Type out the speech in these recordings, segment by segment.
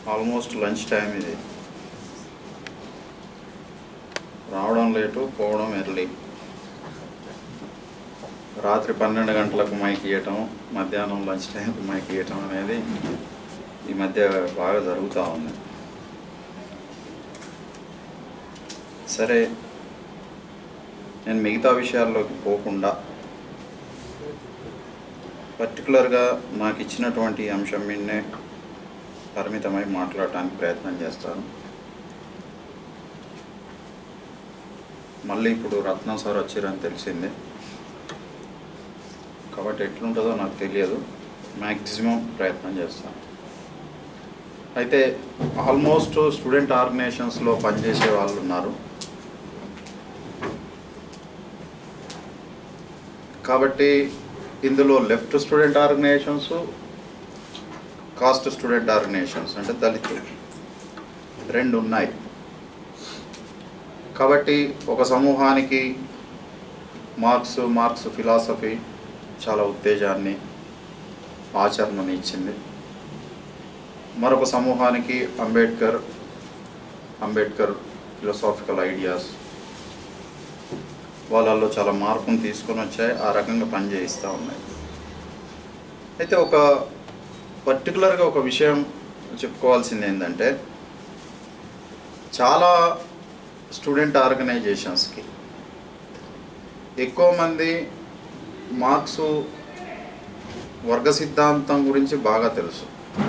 almost lunch time ఇది రావడం late పోవడం ఎర్లీ రాత్రి పన్నెండు గంటలకు మైక్ ఇవ్వటం మధ్యాహ్నం లంచ్ టైంకి మైక్ ఇవ్వటం అనేది ఈ మధ్య బాగా జరుగుతూ ఉంది సరే నేను మిగతా విషయాల్లోకి పోకుండా పర్టికులర్గా నాకు ఇచ్చినటువంటి అంశం మీదనే పరిమితమై మాట్లాడటానికి ప్రయత్నం చేస్తాను మళ్ళీ ఇప్పుడు రత్నం సార్ వచ్చారని తెలిసిందే కాబట్టి ఎట్లుంటుందో నాకు తెలియదు మ్యాక్సిమం ప్రయత్నం చేస్తాను అయితే ఆల్మోస్ట్ స్టూడెంట్ ఆర్గనైజేషన్స్లో పనిచేసే వాళ్ళు ఉన్నారు కాబట్టి ఇందులో left student organisations caste student organisations అంటే దళితులు రెండు ఉన్నాయి కాబట్టి ఒక సమూహానికి మార్క్స్ మార్క్స్ ఫిలాసఫీ చాలా ఉత్తేజాన్ని ఆచరణని ఇచ్చింది మరొక సమూహానికి అంబేద్కర్ అంబేద్కర్ ఫిలసాఫికల్ ఐడియాస్ వాళ్ళల్లో చాలా మార్పును తీసుకొని వచ్చాయి ఆ రకంగా పనిచేయిస్తూ ఉన్నాయి అయితే ఒక పర్టికులర్గా ఒక విషయం చెప్పుకోవాల్సింది ఏంటంటే చాలా స్టూడెంట్ ఆర్గనైజేషన్స్కి ఎక్కువ మంది మార్క్స్ వర్గ సిద్ధాంతం గురించి బాగా తెలుసు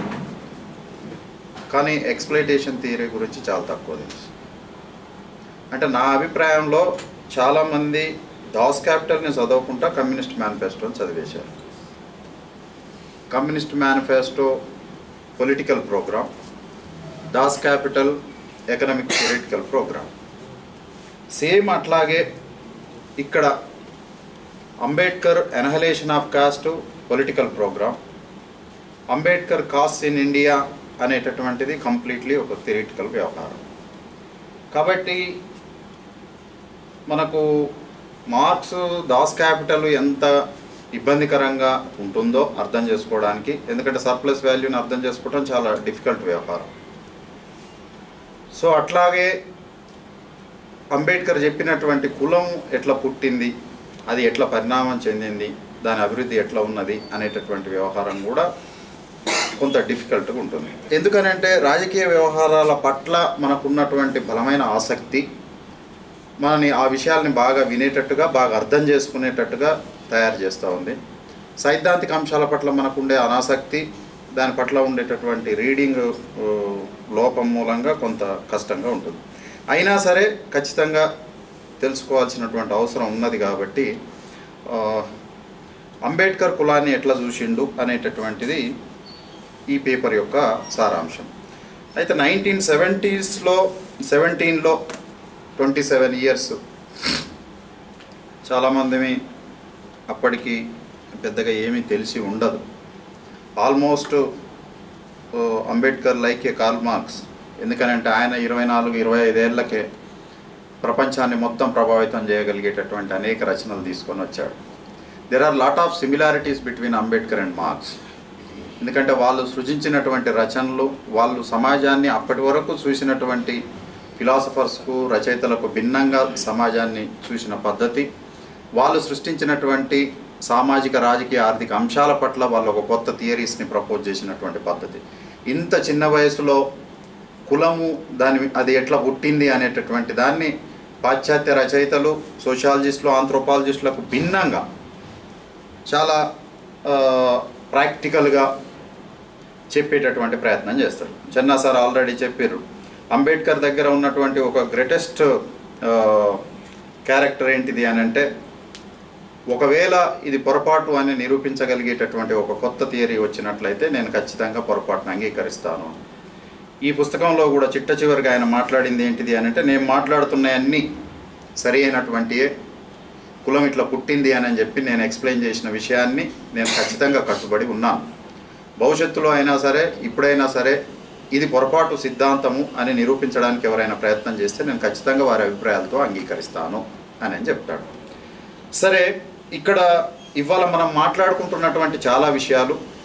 కానీ ఎక్స్ప్లైటేషన్ థియరీ గురించి చాలా తక్కువ తెలుసు అంటే నా అభిప్రాయంలో చాలామంది దాస్ క్యాపిటల్ని చదవకుండా కమ్యూనిస్ట్ మేనిఫెస్టోని చదివేశారు communist manifesto political programme Das Kapital economic political programme same అట్లాగే ఇక్కడ Ambedkar annihilation of caste political programme Ambedkar caste in India అనేటటువంటిది కంప్లీట్లీ ఒక థిరిటికల్ వ్యవహారం కాబట్టి మనకు మార్క్స్ దాస్ క్యాపిటల్ ఎంత ఇబ్బందికరంగా ఉంటుందో అర్థం చేసుకోవడానికి ఎందుకంటే సర్ప్లస్ వాల్యూని అర్థం చేసుకోవడం చాలా డిఫికల్ట్ వ్యవహారం సో అట్లాగే అంబేద్కర్ చెప్పినటువంటి కులం ఎట్లా పుట్టింది అది ఎట్లా పరిణామం చెందింది దాని అభివృద్ధి ఎట్లా ఉన్నది అనేటటువంటి వ్యవహారం కూడా కొంత డిఫికల్ట్గా ఉంటుంది ఎందుకనంటే రాజకీయ వ్యవహారాల పట్ల మనకున్నటువంటి బలమైన ఆసక్తి మనని ఆ విషయాల్ని బాగా వినేటట్టుగా బాగా అర్థం చేసుకునేటట్టుగా తయారు చేస్తూ ఉంది సైద్ధాంతిక అంశాల పట్ల మనకుండే అనాసక్తి దాని పట్ల ఉండేటటువంటి రీడింగ్ ఆ, లోపం మూలంగా కొంత కష్టంగా ఉంటుంది అయినా సరే ఖచ్చితంగా తెలుసుకోవాల్సినటువంటి అవసరం ఉన్నది కాబట్టి ఆ, అంబేద్కర్ కులాన్ని ఎట్లా చూసిండు అనేటటువంటిది ఈ పేపర్ యొక్క సారాంశం అయితే నైన్టీన్ సెవెంటీస్లో సెవెంటీన్లో ట్వంటీ సెవెన్ ఇయర్స్ చాలామంది అప్పటికి పెద్దగా ఏమీ తెలిసి ఉండదు ఆల్మోస్ట్ ఓ, Ambedkar like a Karl Marx ఎందుకనంటే ఆయన ఇరవై నాలుగు ఇరవై ఐదేళ్లకే ప్రపంచాన్ని మొత్తం ప్రభావితం చేయగలిగేటటువంటి అనేక రచనలు తీసుకొని వచ్చాడు there are lot of similarities between Ambedkar and Marx ఎందుకంటే వాళ్ళు సృజించినటువంటి రచనలు వాళ్ళు సమాజాన్ని అప్పటి వరకు చూసినటువంటి ఫిలాసఫర్స్కు రచయితలకు భిన్నంగా సమాజాన్ని చూసిన పద్ధతి వాళ్ళు సృష్టించినటువంటి సామాజిక రాజకీయ ఆర్థిక అంశాల పట్ల వాళ్ళు ఒక కొత్త థియరీస్ని ప్రపోజ్ చేసినటువంటి పద్ధతి ఇంత చిన్న వయసులో కులము దాని అది ఎట్లా పుట్టింది అనేటటువంటి దాన్ని పాశ్చాత్య రచయితలు సోషాలజిస్టులు ఆంథ్రోపాలజిస్టులకు భిన్నంగా చాలా ప్రాక్టికల్గా చెప్పేటటువంటి ప్రయత్నం చేస్తారు చెన్నా సార్ ఆల్రెడీ చెప్పారు అంబేద్కర్ దగ్గర ఉన్నటువంటి ఒక గ్రేటెస్ట్ క్యారెక్టర్ ఏంటిది అని అంటే ఒకవేళ ఇది పొరపాటు అని నిరూపించగలిగేటటువంటి ఒక కొత్త థియరీ వచ్చినట్లయితే నేను ఖచ్చితంగా పొరపాటును అంగీకరిస్తాను ఈ పుస్తకంలో కూడా చిట్ట చివరిగా ఆయన మాట్లాడింది ఏంటిది అని అంటే నేను మాట్లాడుతున్నాయన్నీ సరి అయినటువంటియే కులం ఇట్లా పుట్టింది అని అని చెప్పి నేను ఎక్స్ప్లెయిన్ చేసిన విషయాన్ని నేను ఖచ్చితంగా కట్టుబడి ఉన్నాను భవిష్యత్తులో అయినా సరే ఇప్పుడైనా సరే ఇది పొరపాటు సిద్ధాంతము అని నిరూపించడానికి ఎవరైనా ప్రయత్నం చేస్తే నేను ఖచ్చితంగా వారి అభిప్రాయాలతో అంగీకరిస్తాను అని అని చెప్తాడు సరే ఇక్కడ ఇవాళ మనం మాట్లాడుకుంటున్నటువంటి చాలా విషయాలు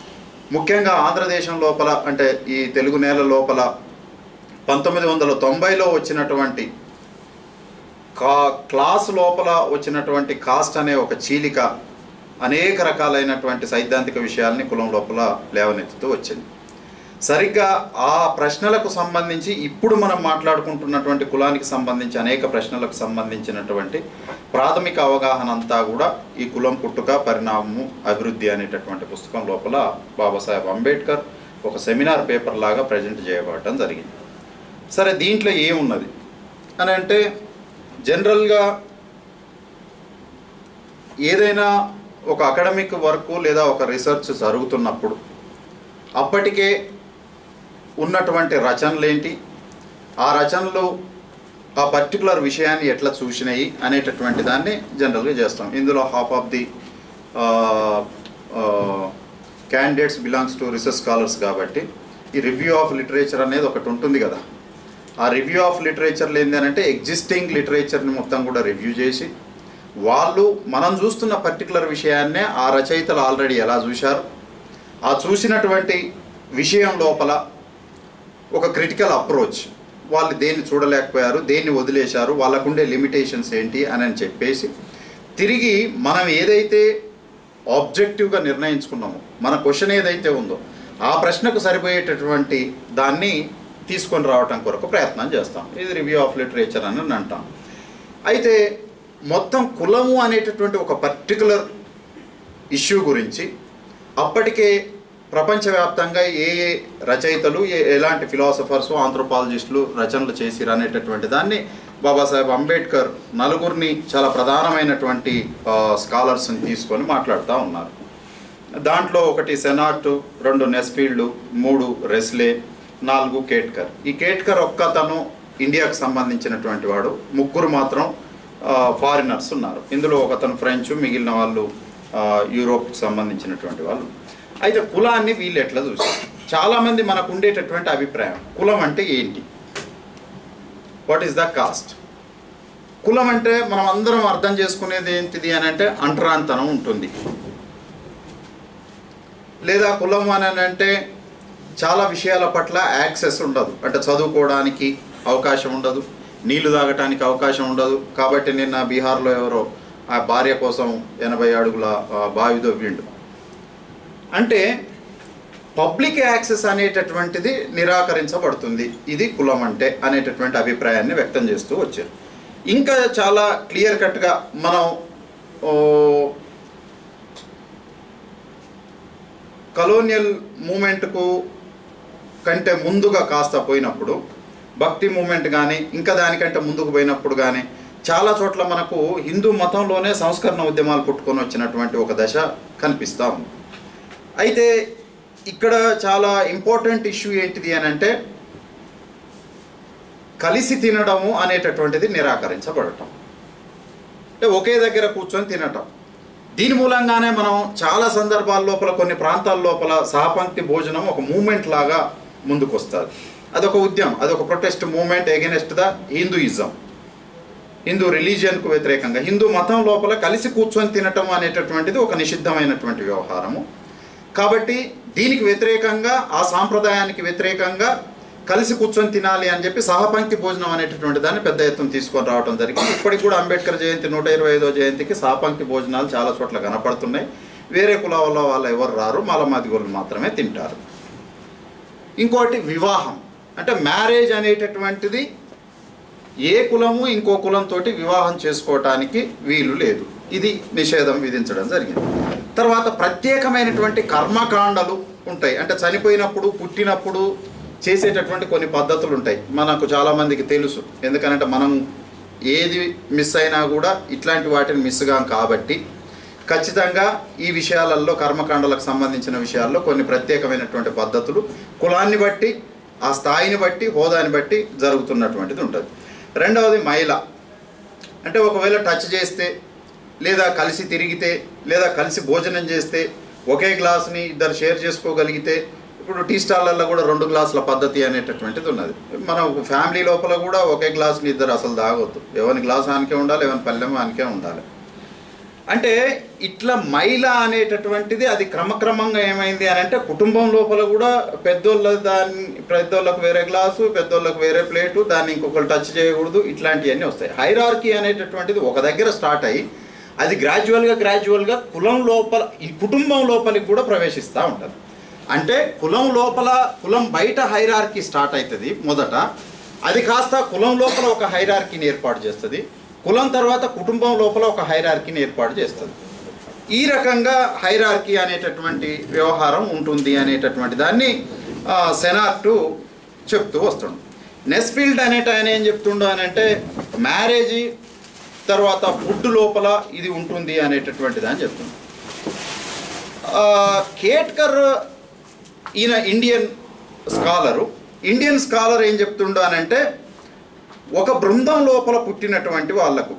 ముఖ్యంగా ఆంధ్రదేశం లోపల అంటే ఈ తెలుగు నేల లోపల పంతొమ్మిది వందల తొంభైలో వచ్చినటువంటి కా క్లాస్ లోపల వచ్చినటువంటి కాస్ట్ అనే ఒక చీలిక అనేక రకాలైనటువంటి సైద్ధాంతిక విషయాల్ని కులం లోపల లేవనెత్తుతూ వచ్చింది సరిగ్గా ఆ ప్రశ్నలకు సంబంధించి ఇప్పుడు మనం మాట్లాడుకుంటున్నటువంటి కులానికి సంబంధించి అనేక ప్రశ్నలకు సంబంధించినటువంటి ప్రాథమిక అవగాహన అంతా కూడా ఈ కులం పుట్టుక పరిణామము అభివృద్ధి అనేటటువంటి పుస్తకం లోపల బాబాసాహెబ్ అంబేద్కర్ ఒక సెమినార్ పేపర్ లాగా ప్రజెంట్ చేయబడటం జరిగింది సరే దీంట్లో ఏమున్నది అని అంటే జనరల్గా ఏదైనా ఒక అకాడమిక్ వర్క్ లేదా ఒక రీసెర్చ్ జరుగుతున్నప్పుడు అప్పటికే ఉన్నటువంటి రచనలు ఏంటి ఆ రచనలు ఆ పర్టికులర్ విషయాన్ని ఎట్లా చూసినాయి అనేటటువంటి దాన్ని జనరల్గా చేస్తాం ఇందులో half of the candidates belongs to research scholars కాబట్టి ఈ రివ్యూ ఆఫ్ లిటరేచర్ అనేది ఒకటి ఉంటుంది కదా ఆ రివ్యూ ఆఫ్ లిటరేచర్లు ఏంటి అని అంటే ఎగ్జిస్టింగ్ లిటరేచర్ని మొత్తం కూడా రివ్యూ చేసి వాళ్ళు మనం చూస్తున్న పర్టికులర్ విషయాన్నే ఆ రచయితలు ఆల్రెడీ ఎలా చూశారు ఆ చూసినటువంటి విషయం లోపల ఒక క్రిటికల్ అప్రోచ్ వాళ్ళు దేన్ని చూడలేకపోయారు దేన్ని వదిలేశారు వాళ్ళకుండే లిమిటేషన్స్ ఏంటి అని అని చెప్పేసి తిరిగి మనం ఏదైతే ఆబ్జెక్టివ్గా నిర్ణయించుకున్నామో మన క్వశ్చన్ ఏదైతే ఉందో ఆ ప్రశ్నకు సరిపోయేటటువంటి దాన్ని తీసుకొని రావటం కొరకు ప్రయత్నం చేస్తాం ఇది రివ్యూ ఆఫ్ లిటరేచర్ అని అంటాం అయితే మొత్తం కులము అనేటటువంటి ఒక పర్టికులర్ ఇష్యూ గురించి అప్పటికే ప్రపంచవ్యాప్తంగా ఏ ఏ రచయితలు ఏ ఎలాంటి ఫిలాసఫర్స్ ఆంథ్రోపాలజిస్టులు రచనలు చేసిరు అనేటటువంటి దాన్ని బాబాసాహెబ్ అంబేద్కర్ నలుగురిని చాలా ప్రధానమైనటువంటి స్కాలర్స్ని తీసుకొని మాట్లాడుతూ ఉన్నారు దాంట్లో ఒకటి సెనాట్ రెండు నెస్ఫీల్డ్ మూడు రెస్లే నాలుగు కేట్కర్ ఈ కేట్కర్ ఒక్కతను ఇండియాకు సంబంధించినటువంటి వాడు ముగ్గురు మాత్రం ఫారినర్స్ ఉన్నారు ఇందులో ఒకతను ఫ్రెంచ్ మిగిలిన వాళ్ళు ఆ, యూరోప్కి సంబంధించినటువంటి వాళ్ళు అయితే కులాన్ని వీళ్ళు ఎట్లా చూసారు చాలామంది మనకు ఉండేటటువంటి అభిప్రాయం కులం అంటే ఏంటి వాట్ ఈస్ ద కాస్ట్ కులం అంటే మనం అందరం అర్థం చేసుకునేది ఏంటిది అని అంటే అంటరాంతనం ఉంటుంది లేదా కులం అని అంటే చాలా విషయాల పట్ల యాక్సెస్ ఉండదు అంటే చదువుకోవడానికి అవకాశం ఉండదు నీళ్లు తాగటానికి అవకాశం ఉండదు కాబట్టి నిన్న బీహార్లో ఎవరో ఆ భార్య కోసం ఎనభై అడుగుల ఆ, బావి దవ్విండు అంటే పబ్లిక్ యాక్సెస్ అనేటటువంటిది నిరాకరించబడుతుంది ఇది కులం అంటే అనేటటువంటి అభిప్రాయాన్ని వ్యక్తం చేస్తూ వచ్చారు ఇంకా చాలా క్లియర్ కట్గా మనం ఓ, కలోనియల్ మూమెంట్కు కంటే ముందుగా కాస్త పోయినప్పుడు భక్తి మూమెంట్ కానీ ఇంకా దానికంటే ముందుకు పోయినప్పుడు కానీ చాలా చోట్ల మనకు హిందూ మతంలోనే సంస్కరణ ఉద్యమాలు పుట్టుకొని వచ్చినటువంటి ఒక దశ కనిపిస్తూ ఉంది అయితే ఇక్కడ చాలా ఇంపార్టెంట్ ఇష్యూ ఏంటిది అని అంటే కలిసి తినడము అనేటటువంటిది నిరాకరించబడటం అంటే ఒకే దగ్గర కూర్చొని తినటం దీని మూలంగానే మనం చాలా సందర్భాల లోపల కొన్ని ప్రాంతాల లోపల సహపంక్తి భోజనం ఒక మూమెంట్ లాగా ముందుకు వస్తుంది అదొక ఉద్యమం అదొక protest movement against the Hinduism Hindu రిలీజియన్కు వ్యతిరేకంగా హిందూ మతం లోపల కలిసి కూర్చొని తినటం అనేటటువంటిది ఒక నిషిద్ధమైనటువంటి వ్యవహారము కాబట్టి దీనికి వ్యతిరేకంగా ఆ సాంప్రదాయానికి వ్యతిరేకంగా కలిసి కూర్చొని తినాలి అని చెప్పి సహపంక్తి భోజనం అనేటటువంటి దాన్ని పెద్ద ఎత్తున తీసుకొని రావడం జరిగింది ఇప్పటికి కూడా అంబేద్కర్ జయంతి నూట ఇరవై ఐదో జయంతికి సహపంక్తి భోజనాలు చాలా చోట్ల కనపడుతున్నాయి వేరే కులాల వాళ్ళు ఎవరు రారు మాలమాదిగోళ్ళు మాత్రమే తింటారు ఇంకోటి వివాహం అంటే మ్యారేజ్ అనేటటువంటిది ఏ కులము ఇంకో కులంతో వివాహం చేసుకోవటానికి వీలు లేదు ఇది నిషేధం విధించడం జరిగింది తర్వాత ప్రత్యేకమైనటువంటి కర్మకాండలు ఉంటాయి అంటే చనిపోయినప్పుడు పుట్టినప్పుడు చేసేటటువంటి కొన్ని పద్ధతులు ఉంటాయి మనకు చాలామందికి తెలుసు ఎందుకంటే మనం ఏది మిస్ అయినా కూడా ఇట్లాంటి వాటిని మిస్ కాం కాబట్టి ఖచ్చితంగా ఈ విషయాలలో కర్మకాండలకు సంబంధించిన విషయాల్లో కొన్ని ప్రత్యేకమైనటువంటి పద్ధతులు కులాన్ని బట్టి ఆ స్థాయిని బట్టి హోదాని బట్టి జరుగుతున్నటువంటిది ఉంటుంది రెండవది మహిళ అంటే ఒకవేళ టచ్ చేస్తే లేదా కలిసి తిరిగితే లేదా కలిసి భోజనం చేస్తే ఒకే గ్లాస్ని ఇద్దరు షేర్ చేసుకోగలిగితే ఇప్పుడు టీ స్టాళ్ళల్లో కూడా రెండు గ్లాసుల పద్ధతి అనేటటువంటిది ఉన్నది మనం ఫ్యామిలీ లోపల కూడా ఒకే గ్లాస్ని ఇద్దరు అసలు తాగొద్దు ఎవరి గ్లాస్ ఆనికే ఉండాలి ఎవరి పల్లెం ఆనికే ఉండాలి అంటే ఇట్లా మహిళ అనేటటువంటిది అది క్రమక్రమంగా ఏమైంది అని అంటే కుటుంబం లోపల కూడా పెద్దోళ్ళ దాన్ని పెద్దోళ్ళకు వేరే గ్లాసు పెద్దోళ్ళకు వేరే ప్లేటు దాన్ని ఇంకొకరు టచ్ చేయకూడదు ఇట్లాంటివన్నీ వస్తాయి హైరార్కీ అనేటటువంటిది ఒక దగ్గర స్టార్ట్ అయ్యి అది గ్రాడ్యువల్గా గ్రాడ్యువల్గా కులం లోపల ఈ కుటుంబం లోపలికి కూడా ప్రవేశిస్తూ ఉంటుంది అంటే కులం లోపల కులం బయట హైరార్కీ స్టార్ట్ అవుతుంది మొదట అది కాస్త కులం లోపల ఒక హైరార్కీని ఏర్పాటు చేస్తుంది కులం తర్వాత కుటుంబం లోపల ఒక హైరార్కీని ఏర్పాటు చేస్తుంది ఈ రకంగా హైరార్కీ అనేటటువంటి వ్యవహారం ఉంటుంది అనేటటువంటి దాన్ని ఆ, సెనార్టు చెప్తూ వస్తుండు నెస్ఫీల్డ్ అనేట ఆయన ఏం చెప్తుండు అని అంటే మ్యారేజీ తర్వాత ఫుడ్ లోపల ఇది ఉంటుంది అనేటటువంటిది అని చెప్తుంది ఆ, కేట్కర్ ఈయన ఇండియన్ స్కాలరు ఇండియన్ స్కాలర్ ఏం చెప్తుండు అని అంటే ఒక బృందం లోపల పుట్టినటువంటి వాళ్లకు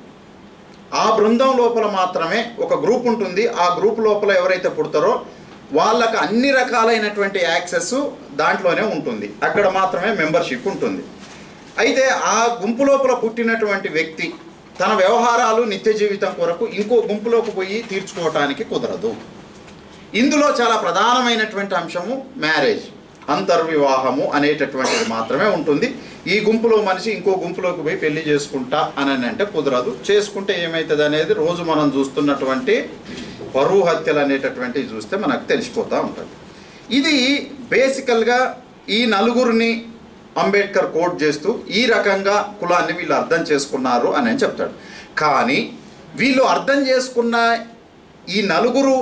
ఆ బృందం లోపల మాత్రమే ఒక గ్రూప్ ఉంటుంది ఆ గ్రూప్ లోపల ఎవరైతే పుడతారో వాళ్ళకు అన్ని రకాలైనటువంటి యాక్సెస్ దాంట్లోనే ఉంటుంది అక్కడ మాత్రమే మెంబర్షిప్ ఉంటుంది అయితే ఆ గుంపు లోపల పుట్టినటువంటి వ్యక్తి తన వ్యవహారాలు నిత్య జీవితం కొరకు ఇంకో గుంపులోకి పోయి తీర్చుకోవటానికి కుదరదు ఇందులో చాలా ప్రధానమైనటువంటి అంశము మ్యారేజ్ అంతర్వివాహము అనేటటువంటిది మాత్రమే ఉంటుంది ఈ గుంపులో మనిషి ఇంకో గుంపులోకి పోయి పెళ్లి చేసుకుంటా అని అంటే కుదరదు చేసుకుంటే ఏమవుతుంది అనేది రోజు మనం చూస్తున్నటువంటి పరువు హత్యలు అనేటటువంటివి చూస్తే మనకు తెలిసిపోతూ ఉంటుంది ఇది బేసికల్గా ఈ నలుగురిని అంబేద్కర్ కోట్ చేస్తూ ఈ రకంగా కులాన్ని వీళ్ళు అర్థం చేసుకున్నారు అని అని చెప్తాడు కానీ వీళ్ళు అర్థం చేసుకున్న ఈ నలుగురు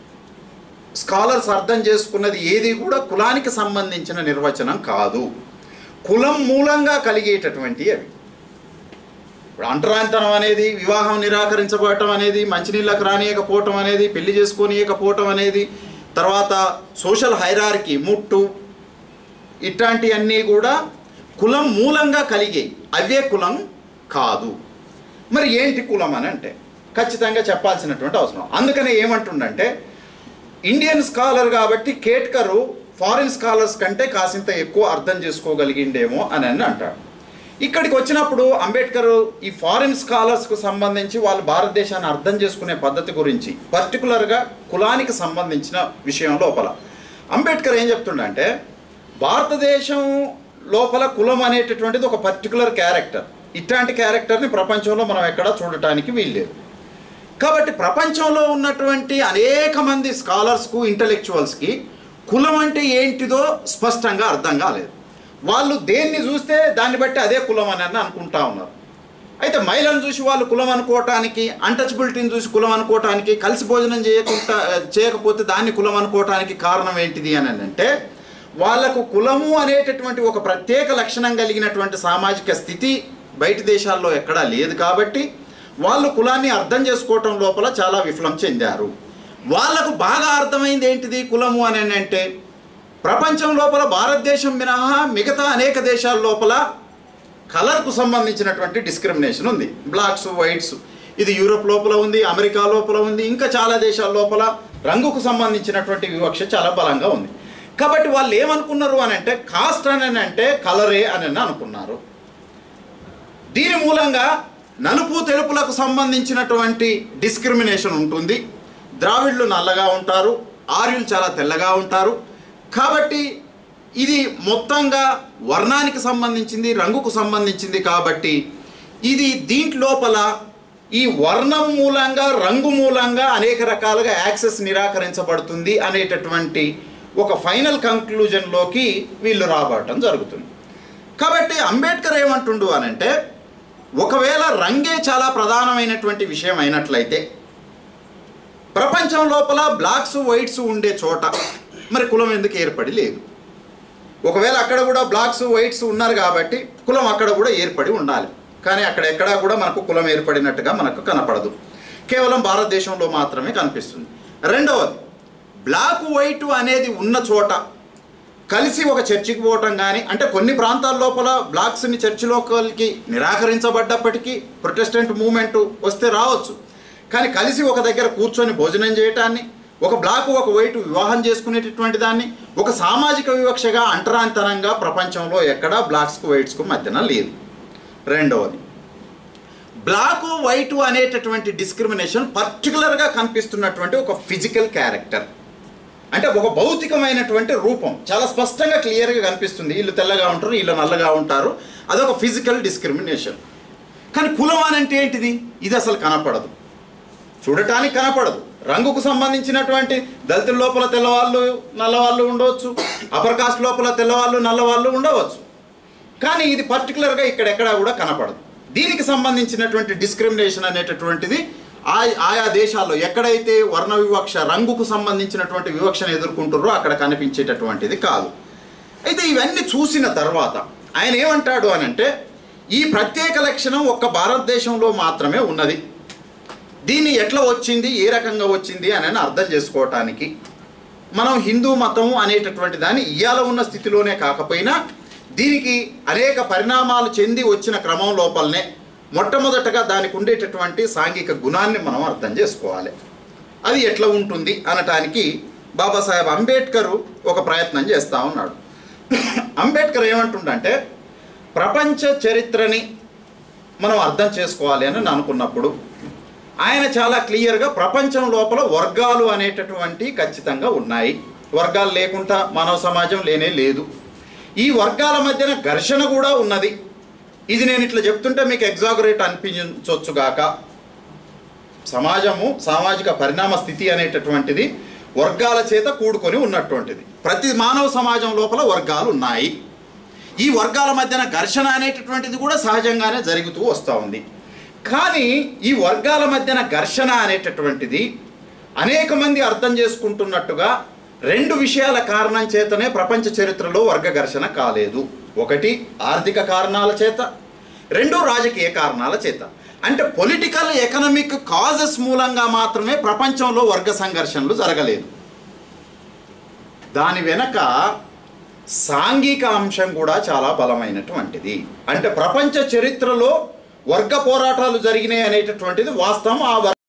స్కాలర్స్ అర్థం చేసుకున్నది ఏది కూడా కులానికి సంబంధించిన నిర్వచనం కాదు కులం మూలంగా కలిగేటటువంటి అవి ఇప్పుడు అంటరాంతనం అనేది వివాహం నిరాకరించబడటం అనేది మంచినీళ్ళకు రానియకపోవటం అనేది పెళ్లి చేసుకోనియకపోవటం అనేది తర్వాత సోషల్ హైరార్కీ ముట్టు ఇట్లాంటివన్నీ కూడా కులం మూలంగా కలిగే అవే కులం కాదు మరి ఏంటి కులం అని అంటే ఖచ్చితంగా చెప్పాల్సినటువంటి అవసరం అందుకనే ఏమంటుండంటే ఇండియన్ స్కాలర్ కాబట్టి కేట్కరు ఫారిన్ స్కాలర్స్ కంటే కాసింత ఎక్కువ అర్థం చేసుకోగలిగిండేమో అని అని అంటాడు ఇక్కడికి వచ్చినప్పుడు అంబేద్కర్ ఈ ఫారిన్ స్కాలర్స్కు సంబంధించి వాళ్ళు భారతదేశాన్ని అర్థం చేసుకునే పద్ధతి గురించి పర్టికులర్గా కులానికి సంబంధించిన విషయం లోపల అంబేద్కర్ ఏం చెప్తుండంటే భారతదేశం లోపల కులం అనేటటువంటిది ఒక పర్టికులర్ క్యారెక్టర్ ఇట్లాంటి క్యారెక్టర్ని ప్రపంచంలో మనం ఎక్కడా చూడటానికి వీల్లేదు కాబట్టి ప్రపంచంలో ఉన్నటువంటి అనేక మంది స్కాలర్స్కు ఇంటలెక్చువల్స్కి కులం అంటే ఏంటిదో స్పష్టంగా అర్థం కాలేదు వాళ్ళు దేన్ని చూస్తే దాన్ని బట్టి అదే కులం అని అని అనుకుంటా ఉన్నారు అయితే మహిళను చూసి వాళ్ళు కులం అనుకోవటానికి అన్టచబిలిటీని చూసి కులం అనుకోవటానికి కలిసి భోజనం చేయకుండా చేయకపోతే దాన్ని కులం అనుకోవటానికి కారణం ఏంటిది అని అంటే వాళ్ళకు కులము అనేటటువంటి ఒక ప్రత్యేక లక్షణం కలిగినటువంటి సామాజిక స్థితి బయట దేశాల్లో ఎక్కడా లేదు కాబట్టి వాళ్ళు కులాన్ని అర్థం చేసుకోవటం లోపల చాలా విఫలం చెందారు వాళ్ళకు బాగా అర్థమైంది ఏంటిది కులము అని అంటే ప్రపంచం లోపల భారతదేశం మినహా మిగతా అనేక దేశాల లోపల కలర్కు సంబంధించినటువంటి డిస్క్రిమినేషన్ ఉంది బ్లాక్స్ వైట్స్ ఇది యూరోప్ లోపల ఉంది అమెరికా లోపల ఉంది ఇంకా చాలా దేశాల లోపల రంగుకు సంబంధించినటువంటి వివక్ష చాలా బలంగా ఉంది కాబట్టి వాళ్ళు ఏమనుకున్నారు అని అంటే కాస్ట్ అని అంటే కలరే అని అనుకున్నారు దీని మూలంగా నలుపు తెలుపులకు సంబంధించినటువంటి డిస్క్రిమినేషన్ ఉంటుంది ద్రావిడ్లు నల్లగా ఉంటారు ఆర్యులు చాలా తెల్లగా ఉంటారు కాబట్టి ఇది మొత్తంగా వర్ణానికి సంబంధించింది రంగుకు సంబంధించింది కాబట్టి ఇది దీంట్లోపల ఈ వర్ణం మూలంగా రంగు మూలంగా అనేక రకాలుగా యాక్సెస్ నిరాకరించబడుతుంది అనేటటువంటి ఒక ఫైనల్ కంక్లూజన్లోకి వీళ్ళు రాబడటం జరుగుతుంది కాబట్టి అంబేద్కర్ ఏమంటుండు అనంటే ఒకవేళ రంగే చాలా ప్రధానమైనటువంటి విషయం అయినట్లయితే ప్రపంచం లోపల బ్లాక్స్ వైట్స్ ఉండే చోట మరి కులం ఎందుకు ఏర్పడి లేదు ఒకవేళ అక్కడ కూడా బ్లాక్స్ వైట్స్ ఉన్నారు కాబట్టి కులం అక్కడ కూడా ఏర్పడి ఉండాలి కానీ అక్కడ ఎక్కడా కూడా మనకు కులం ఏర్పడినట్టుగా మనకు కనపడదు కేవలం భారతదేశంలో మాత్రమే కనిపిస్తుంది రెండవది బ్లాక్ వైట్ అనేది ఉన్న చోట కలిసి ఒక చర్చికి పోవటం కానీ అంటే కొన్ని ప్రాంతాల లోపల బ్లాక్స్ని చర్చి లోపలికి నిరాకరించబడ్డప్పటికీ ప్రొటెస్టెంట్ మూమెంట్ వస్తే రావచ్చు కానీ కలిసి ఒక దగ్గర కూర్చొని భోజనం చేయటాన్ని ఒక బ్లాక్ ఒక వైట్ వివాహం చేసుకునేటటువంటి దాన్ని ఒక సామాజిక వివక్షగా అంటరాంతరంగా ప్రపంచంలో ఎక్కడా బ్లాక్స్కు వైట్స్కు మధ్యన లేదు రెండవది బ్లాక్ వైట్ అనేటటువంటి డిస్క్రిమినేషన్ పర్టికులర్గా కనిపిస్తున్నటువంటి ఒక ఫిజికల్ క్యారెక్టర్ అంటే ఒక భౌతికమైనటువంటి రూపం చాలా స్పష్టంగా క్లియర్గా కనిపిస్తుంది వీళ్ళు తెల్లగా ఉంటారు వీళ్ళు నల్లగా ఉంటారు అదొక ఫిజికల్ డిస్క్రిమినేషన్ కానీ కులం అని అంటే ఏంటిది ఇది అసలు కనపడదు చూడటానికి కనపడదు రంగుకు సంబంధించినటువంటి దళితుల లోపల తెల్లవాళ్ళు నల్లవాళ్ళు ఉండవచ్చు అప్పర్ కాస్ట్ లోపల తెల్లవాళ్ళు నల్లవాళ్ళు ఉండవచ్చు కానీ ఇది పర్టికులర్గా ఇక్కడెక్కడా కూడా కనపడదు దీనికి సంబంధించినటువంటి డిస్క్రిమినేషన్ అనేటటువంటిది ఆ ఆయా దేశాల్లో ఎక్కడైతే వర్ణ వివక్ష రంగుకు సంబంధించినటువంటి వివక్షను ఎదుర్కొంటారో అక్కడ కనిపించేటటువంటిది కాదు అయితే ఇవన్నీ చూసిన తర్వాత ఆయన ఏమంటాడు అని అంటే ఈ ప్రత్యేక లక్షణం ఒక్క భారతదేశంలో మాత్రమే ఉన్నది దీన్ని ఎట్లా వచ్చింది ఏ రకంగా వచ్చింది అని అర్థం చేసుకోవటానికి మనం హిందూ మతం అనేటటువంటి దాన్ని ఇయ్యాల ఉన్న స్థితిలోనే కాకపోయినా దీనికి అనేక పరిణామాలు చెంది వచ్చిన క్రమం లోపలనే మొట్టమొదటగా దానికి ఉండేటటువంటి సాంఘిక గుణాన్ని మనం అర్థం చేసుకోవాలి అది ఎట్లా ఉంటుంది అనటానికి బాబాసాహెబ్ అంబేద్కర్ ఒక ప్రయత్నం చేస్తూ ఉన్నాడు అంబేద్కర్ ఏమంటుండంటే ప్రపంచ చరిత్రని మనం అర్థం చేసుకోవాలి అని నేను అనుకున్నప్పుడు ఆయన చాలా క్లియర్గా ప్రపంచం లోపల వర్గాలు అనేటటువంటి ఖచ్చితంగా ఉన్నాయి వర్గాలు లేకుండా మానవ సమాజం లేనే లేదు ఈ వర్గాల మధ్యన ఘర్షణ కూడా ఉన్నది ఇది నేను ఇట్లా చెప్తుంటే మీకు ఎగ్జాగరేట్ అనిపించవచ్చు గాక సమాజము సామాజిక పరిణామ స్థితి అనేటటువంటిది వర్గాల చేత కూడుకొని ఉన్నటువంటిది ప్రతి మానవ సమాజం లోపల వర్గాలు ఉన్నాయి ఈ వర్గాల మధ్యన ఘర్షణ అనేటటువంటిది కూడా సహజంగానే జరుగుతూ వస్తూ ఉంది కానీ ఈ వర్గాల మధ్యన ఘర్షణ అనేటటువంటిది అనేక మంది అర్థం చేసుకుంటున్నట్టుగా రెండు విషయాల కారణం చేతనే ప్రపంచ చరిత్రలో వర్గ ఘర్షణ కాలేదు ఒకటి ఆర్థిక కారణాల చేత రెండు రాజకీయ కారణాల చేత అంటే పొలిటికల్ ఎకనామిక్ కాజెస్ మూలంగా మాత్రమే ప్రపంచంలో వర్గ సంఘర్షణలు జరగలేదు దాని వెనక సాంఘిక అంశం కూడా చాలా బలమైనటువంటిది అంటే ప్రపంచ చరిత్రలో వర్గ పోరాటాలు జరిగినాయి అనేటటువంటిది వాస్తవం ఆ వర్గ